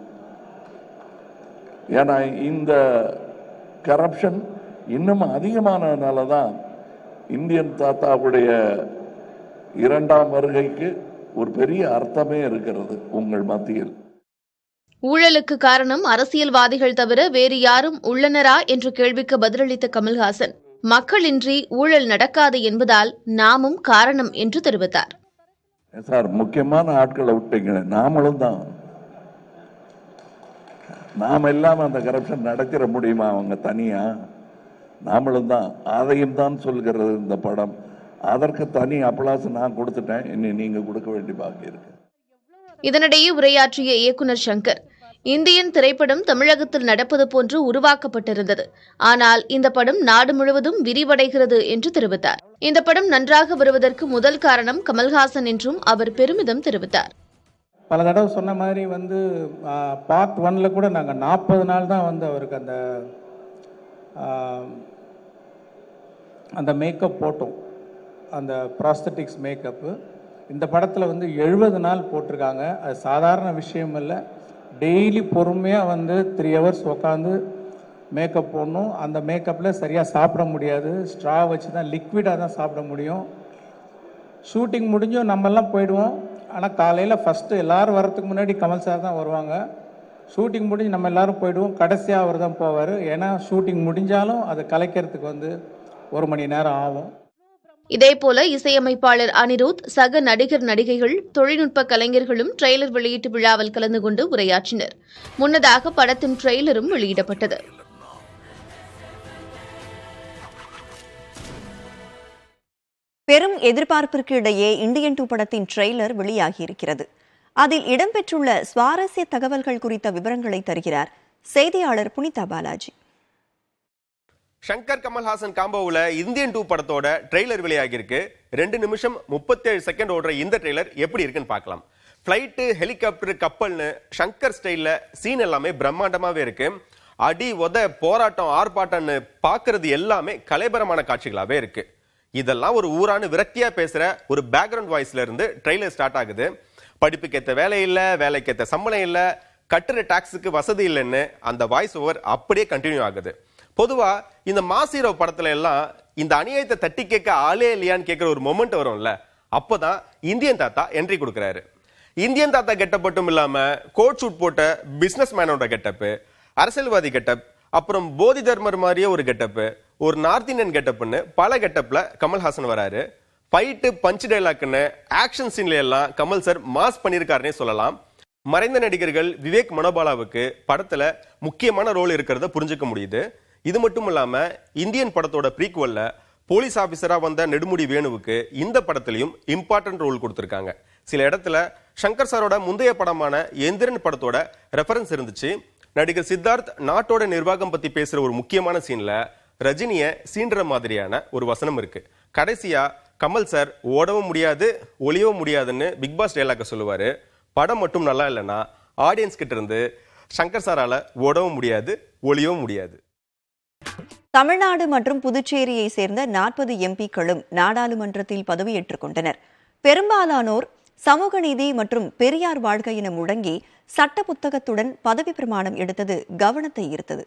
ஏன்னா இந்த கரப்ஷன் இன்னும் அதிகமானதுனால தான் இந்தியன் தாத்தாவுடைய இரண்டாம் வருகைக்கு ஒரு பெரிய அர்த்தமே இருக்கிறது உங்கள் மத்தியில் ஊழலுக்கு காரணம் அரசியல்வாதிகள் தவிர வேறு யாரும் உள்ளனரா என்ற கேள்விக்கு பதிலளித்த கமல்ஹாசன் மக்களின்றி ஊழல் நடக்காது என்பதால் நாமும் காரணம் என்று தெரிவித்தார் சார் முக்கியமான ஆட்களை விட்டீங்க நாமளும் தான் நாம இல்லாம அந்த கரப்ஷன் நடக்கிற முடியுமா அவங்க தனியா நாமளும் தான் அதையும் தான் சொல்கிறது இந்த படம் அதற்கு தனி அப்ளாஸ் நான் கொடுத்துட்டேன் இனி நீங்க கொடுக்க வேண்டிய பாக்கி இருக்கு இதனிடையே உரையாற்றிய இயக்குனர் சங்கர் இந்தியன் திரைப்படம் தமிழகத்தில் நடப்பது போன்று உருவாக்கப்பட்டிருந்தது ஆனால் இந்த படம் நாடு முழுவதும் விரிவடைகிறது என்று தெரிவித்தார் இந்த படம் நன்றாக வருவதற்கு முதல் காரணம் கமல்ஹாசன் என்றும் அவர் பெருமிதம் தெரிவித்தார் பல தடவை சொன்ன மாதிரி வந்து பார்ட் ஒன்ல கூட நாங்கள் நாற்பது நாள் தான் வந்து அவருக்கு அந்த ஆ, அந்த மேக்கப் போட்டோம் அந்த ப்ராஸ்தட்டிக்ஸ் மேக்கப்பு இந்த படத்தில் வந்து எழுபது நாள் போட்டிருக்காங்க அது சாதாரண விஷயம் இல்லை டெய்லி பொறுமையாக வந்து த்ரீ ஹவர்ஸ் உட்காந்து மேக்கப் போடணும் அந்த மேக்கப்பில் சரியாக சாப்பிட முடியாது ஸ்ட்ரா வச்சு தான் லிக்விடாக தான் சாப்பிட முடியும் ஷூட்டிங் முடிஞ்சும் நம்மெல்லாம் போயிடுவோம் ஆனால் காலையில் ஃபஸ்ட்டு எல்லாரும் வரதுக்கு முன்னாடி கமல் சார் தான் வருவாங்க ஷூட்டிங் முடிஞ்சு நம்ம எல்லாரும் போயிடுவோம் கடைசியாக அவர் தான் போவார் ஏன்னா ஷூட்டிங் முடிஞ்சாலும் அதை கலைக்கிறதுக்கு வந்து ஒரு மணி நேரம் ஆகும் இதேபோல இசையமைப்பாளர் அனிருத் சக நடிகர் நடிகைகள் தொழில்நுட்ப கலைஞர்களும் ட்ரெய்லர் வெளியீட்டு விழாவில் கலந்து கொண்டு உரையாற்றினர் முன்னதாக படத்தின் ட்ரெய்லரும் வெளியிடப்பட்டது பெரும் எதிர்பார்ப்பிற்கு இடையே இந்தியன் டூ படத்தின் ட்ரெய்லர் வெளியாகியிருக்கிறது அதில் இடம்பெற்றுள்ள சுவாரஸ்ய தகவல்கள் குறித்த விவரங்களை தருகிறார் செய்தியாளர் புனிதா பாலாஜி ஷங்கர் கமல்ஹாசன் காம்போவில் இந்தியன் டூ படத்தோட ட்ரெய்லர் வெளியாகியிருக்கு ரெண்டு நிமிஷம் முப்பத்தேழு செகண்ட் ஓடுற இந்த ட்ரெய்லர் எப்படி இருக்குன்னு பார்க்கலாம் ஃப்ளைட்டு ஹெலிகாப்டர் கப்பல்னு ஷங்கர் ஸ்டைலில் சீன் எல்லாமே பிரம்மாண்டமாகவே இருக்கு அடி உத போராட்டம் ஆர்ப்பாட்டம்னு பார்க்கறது எல்லாமே கலைபரமான காட்சிகளாகவே இருக்கு இதெல்லாம் ஒரு ஊரான விரக்தியா பேசுற ஒரு பேக்ரவுண்ட் வாய்ஸ்ல இருந்து ட்ரெய்லர் ஸ்டார்ட் ஆகுது படிப்புக்கேத்த வேலை இல்ல வேலைக்கேத்த சம்பளம் இல்ல கட்டுற டாக்ஸுக்கு வசதி இல்லைன்னு அந்த வாய்ஸ் ஓவர் அப்படியே கண்டினியூ ஆகுது பொதுவா இந்த மாசீரோ படத்துல எல்லாம் இந்த அநியாயத்தை தட்டி கேட்க ஆளே இல்லையான்னு கேட்கிற ஒரு மொமெண்ட் வரும்ல அப்போதான் இந்தியன் தாத்தா என்ட்ரி கொடுக்குறாரு இந்தியன் தாத்தா கெட்டப் மட்டும் இல்லாம கோட் ஷூட் போட்ட பிசினஸ் மேனோட கெட்டப்பு அரசியல்வாதி கெட்டப் அப்புறம் போதி தர்மர் மாதிரியே ஒரு கெட்டப்பு ஒரு நார்த் இந்தியன் கெட்டப்னு பல கெட்டப்ல கமல்ஹாசன் வராரு ஃபைட்டு பஞ்ச் டைலாக்னு ஆக்ஷன் சீன்ல எல்லாம் கமல் சார் மாஸ் பண்ணியிருக்காருன்னே சொல்லலாம் மறைந்த நடிகர்கள் விவேக் மனோபாலாவுக்கு படத்துல முக்கியமான ரோல் இருக்கிறத புரிஞ்சுக்க முடியுது இது மட்டும் இல்லாம இந்தியன் படத்தோட ப்ரீக்வல்ல போலீஸ் ஆபீசரா வந்த நெடுமுடி வேணுவுக்கு இந்த படத்திலையும் இம்பார்ட்டன்ட் ரோல் கொடுத்திருக்காங்க சில இடத்துல சங்கர் சாரோட முந்தைய படமான எந்திரன் படத்தோட ரெஃபரன்ஸ் இருந்துச்சு நடிகர் சித்தார்த் நாட்டோட நிர்வாகம் பத்தி பேசுற ஒரு முக்கியமான சீன்ல ரஜினிய சீன்ற மாதிரியான ஒரு வசனம் இருக்கு கடைசியா கமல் சார் ஓடவும் முடியாது ஒளியவும் முடியாதுன்னு பிக் பாஸ் டைலாக சொல்லுவாரு படம் மட்டும் நல்லா இல்லைன்னா ஆடியன்ஸ் கிட்ட இருந்து சங்கர் சாரால ஓடவும் முடியாது ஒளியவும் முடியாது தமிழ்நாடு மற்றும் புதுச்சேரியை சேர்ந்த நாற்பது எம்பிக்களும் நாடாளுமன்றத்தில் பதவியேற்றுக் கொண்டனர் பெரும்பாலானோர் சமூக நீதி மற்றும் பெரியார் வாழ்க்கை என முழங்கி சட்ட புத்தகத்துடன் பதவி பிரமாணம் எடுத்தது கவனத்தை ஈர்த்தது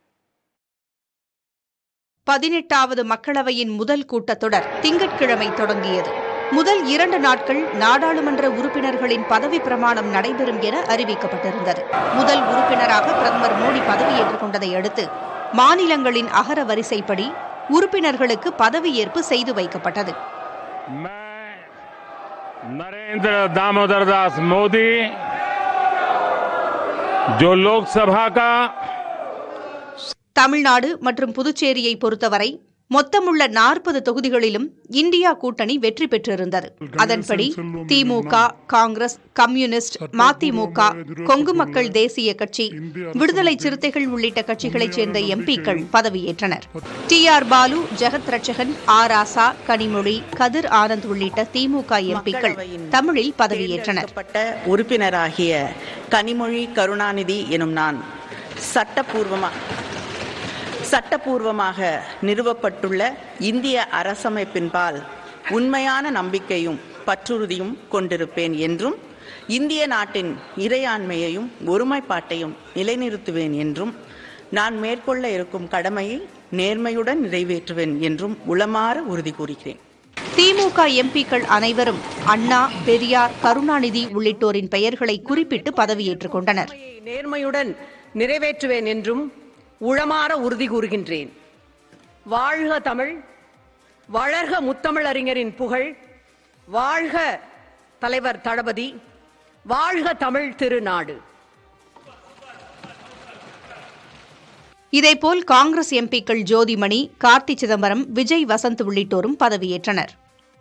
பதினெட்டாவது மக்களவையின் முதல் கூட்டத்தொடர் திங்கட்கிழமை தொடங்கியது முதல் இரண்டு நாட்கள் நாடாளுமன்ற உறுப்பினர்களின் பதவி பிரமாணம் நடைபெறும் என அறிவிக்கப்பட்டிருந்தது முதல் உறுப்பினராக பிரதமர் மோடி பதவியேற்றுக் கொண்டதை அடுத்து மாநிலங்களின் அகர வரிசைப்படி உறுப்பினர்களுக்கு பதவியேற்பு செய்து வைக்கப்பட்டது नरेंद्र दामोदर दास मोदी जो लोकसभा का தமிழ்நாடு மற்றும் புதுச்சேரியை பொறுத்தவரை மொத்தமுள்ள நாற்பது தொகுதிகளிலும் இந்தியா கூட்டணி வெற்றி பெற்றிருந்தது அதன்படி திமுக காங்கிரஸ் கம்யூனிஸ்ட் மதிமுக கொங்கு மக்கள் தேசிய கட்சி விடுதலை சிறுத்தைகள் உள்ளிட்ட கட்சிகளைச் சேர்ந்த எம்பிக்கள் பதவியேற்றனர் டி ஆர் பாலு ஜெகத் ரட்சகன் ஆர் ஆசா கனிமொழி கதிர் ஆனந்த் உள்ளிட்ட திமுக எம்பிக்கள் தமிழில் பதவியேற்றனர் தேர்ந்தெடுக்கப்பட்ட உறுப்பினராகிய கனிமொழி கருணாநிதி எனும் நான் சட்டப்பூர்வமா சட்டப்பூர்வமாக நிறுவப்பட்டுள்ள இந்திய அரசமைப்பின்பால் உண்மையான நம்பிக்கையும் பற்றுறுதியும் கொண்டிருப்பேன் என்றும் இந்திய நாட்டின் இறையாண்மையையும் ஒருமைப்பாட்டையும் நிலைநிறுத்துவேன் என்றும் நான் மேற்கொள்ள இருக்கும் கடமையை நேர்மையுடன் நிறைவேற்றுவேன் என்றும் உளமாற உறுதி கூறுகிறேன் திமுக எம்பிக்கள் அனைவரும் அண்ணா பெரியார் கருணாநிதி உள்ளிட்டோரின் பெயர்களை குறிப்பிட்டு பதவியேற்றுக் கொண்டனர் நேர்மையுடன் நிறைவேற்றுவேன் என்றும் உளமாற உறுதி கூறுகின்றேன் வாழ்க தமிழ் வளர்க முத்தமிழறிஞரின் புகழ் வாழ்க தலைவர் தளபதி வாழ்க தமிழ் திருநாடு இதேபோல் காங்கிரஸ் எம்பிக்கள் ஜோதிமணி கார்த்தி சிதம்பரம் விஜய் வசந்த் உள்ளிட்டோரும் பதவியேற்றனர்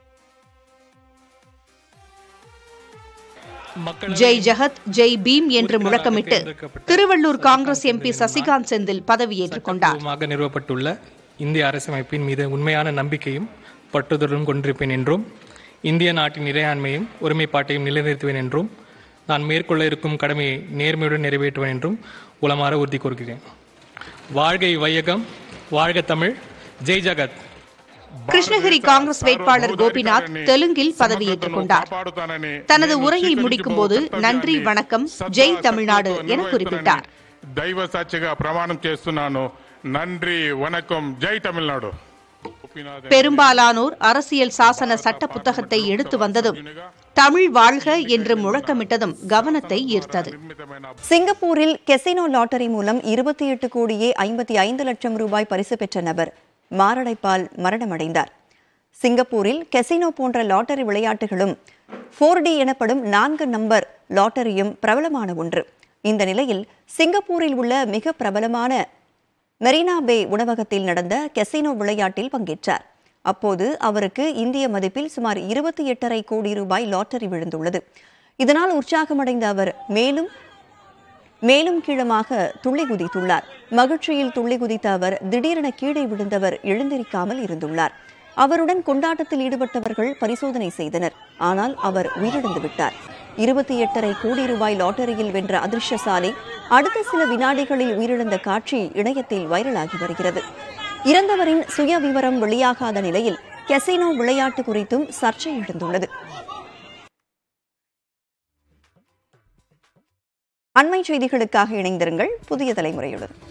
ஜெய் ஜெகத் ஜெய் பீம் என்று முழக்கமிட்டு திருவள்ளூர் காங்கிரஸ் எம்பி சசிகாந்த் செந்தில் பதவியேற்றுக் கொண்டார் பூர்வமாக நிறுவப்பட்டுள்ள இந்திய அரசமைப்பின் மீது உண்மையான நம்பிக்கையும் பற்றுதலும் கொண்டிருப்பேன் என்றும் இந்திய நாட்டின் இறையாண்மையும் ஒருமைப்பாட்டையும் நிலைநிறுத்துவேன் என்றும் நான் மேற்கொள்ள இருக்கும் கடமையை நேர்மையுடன் நிறைவேற்றுவேன் என்றும் உளமாற உறுதி கூறுகிறேன் வாழ்க வையகம் வாழ்க தமிழ் ஜெய் ஜகத் கிருஷ்ணகிரி காங்கிரஸ் வேட்பாளர் கோபிநாத் தெலுங்கில் பதவியேற்றுக் கொண்டார் தனது உரையை முடிக்கும்போது நன்றி வணக்கம் ஜெய் தமிழ்நாடு என குறிப்பிட்டார் దైవ సాక్షిగా ప్రమాణం చేస్తున్నాను నంద్రి వనకం జై తమిళనాడు பெரும்பாலானோர் அரசியல் சாசன சட்ட புத்தகத்தை எடுத்து வந்ததும் தமிழ் வாழ்க என்று முழக்கமிட்டதும் கவனத்தை ஈர்த்தது சிங்கப்பூரில் கெசினோ லாட்டரி மூலம் இருபத்தி எட்டு கோடியே ஐம்பத்தி ஐந்து லட்சம் ரூபாய் பரிசு பெற்ற நபர் மாரடைப்பால் மரணமடைந்தார் சிங்கப்பூரில் கெசினோ போன்ற லாட்டரி விளையாட்டுகளும் ஃபோர் டி எனப்படும் நான்கு நம்பர் லாட்டரியும் பிரபலமான ஒன்று இந்த நிலையில் சிங்கப்பூரில் உள்ள மிக பிரபலமான மெரினா பே உணவகத்தில் நடந்த கெசினோ விளையாட்டில் பங்கேற்றார் அப்போது அவருக்கு இந்திய மதிப்பில் சுமார் இருபத்தி எட்டரை கோடி ரூபாய் லாட்டரி விழுந்துள்ளது இதனால் உற்சாகமடைந்த அவர் மேலும் மேலும் கீழமாக துள்ளி குதித்துள்ளார் மகிழ்ச்சியில் துள்ளி குதித்த அவர் திடீரென கீழே விழுந்தவர் எழுந்திருக்காமல் இருந்துள்ளார் அவருடன் கொண்டாட்டத்தில் ஈடுபட்டவர்கள் பரிசோதனை செய்தனர் ஆனால் அவர் உயிரிழந்து விட்டார் இருபத்தி எட்டரை கோடி ரூபாய் லாட்டரியில் வென்ற அதிர்ஷ்டசாலி அடுத்த சில வினாடிகளில் உயிரிழந்த காட்சி இணையத்தில் வைரலாகி வருகிறது இறந்தவரின் சுய விவரம் வெளியாகாத நிலையில் கெசினோ விளையாட்டு குறித்தும் சர்ச்சை எழுந்துள்ளது அண்மை செய்திகளுக்காக இணைந்திருங்கள் புதிய தலைமுறையுடன்